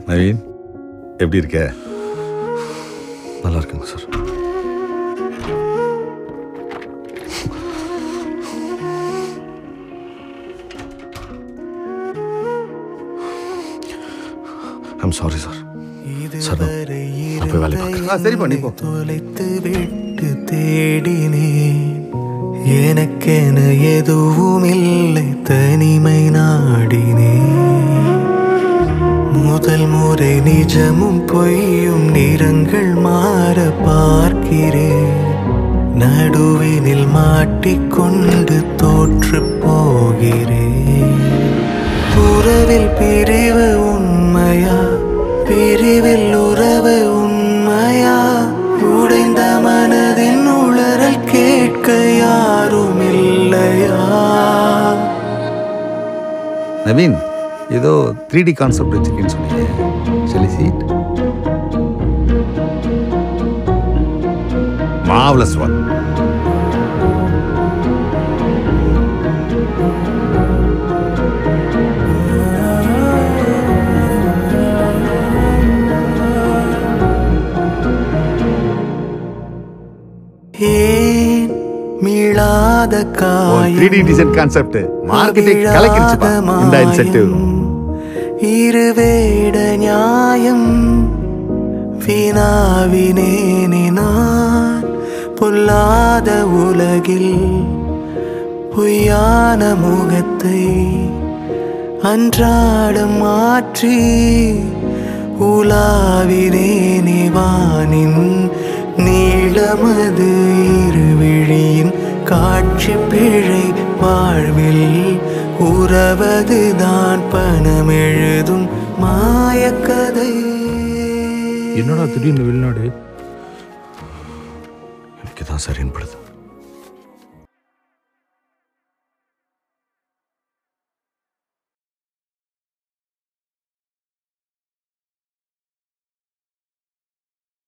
நவீன் எப்படி இருக்க நல்லா இருக்குங்க sir I'm sorry sir sir நான் போய் வேலை பார்க்குறேன் ஆ சரிப்பா நீ போ தொலைத்து விட்டு தேடினேன் எனக்கென எதுவும் இல்லை தனிமை நாடினேன் முதல் முறை நிஜமும் பொய்யும் நிறங்கள் மாற பார்க்கிறேன் நடுவினில் மாட்டிக்கொண்டு தோற்று போகிறேன் உறவில் பிரிவு உண்மையா பிரிவில் உறவு உண்மையா உடைந்த மனதின் உளறல் கேட்க யாரும் இல்லையா நவீன் ஏதோ த்ரீ டி கான்செப்ட் வச்சிருக்கேன்னு சொன்னீங்க சொல்லி சீட் மாவலஸ் ஒன் ஏன் மீளாத த்ரீ டி டிசைன் கான்செப்ட் மார்க்கெட்டை கலக்கிருச்சுப்பா இந்த இன்சென்டிவ் இருவேட நியாயம் வினாவினேனே நான் பொல்லாத உலகில் பொய்யான முகத்தை அன்றாடம் மாற்றி உலாவினேனே வானின் நீளமது இருவிழியின் காட்சி பிழை வாழ்வில் உறவதுதான் பணம் எழுதும் மாயக்கதை என்னடா திடீர்னு வெளிநாடு எனக்கு தான் சரின்னு படுது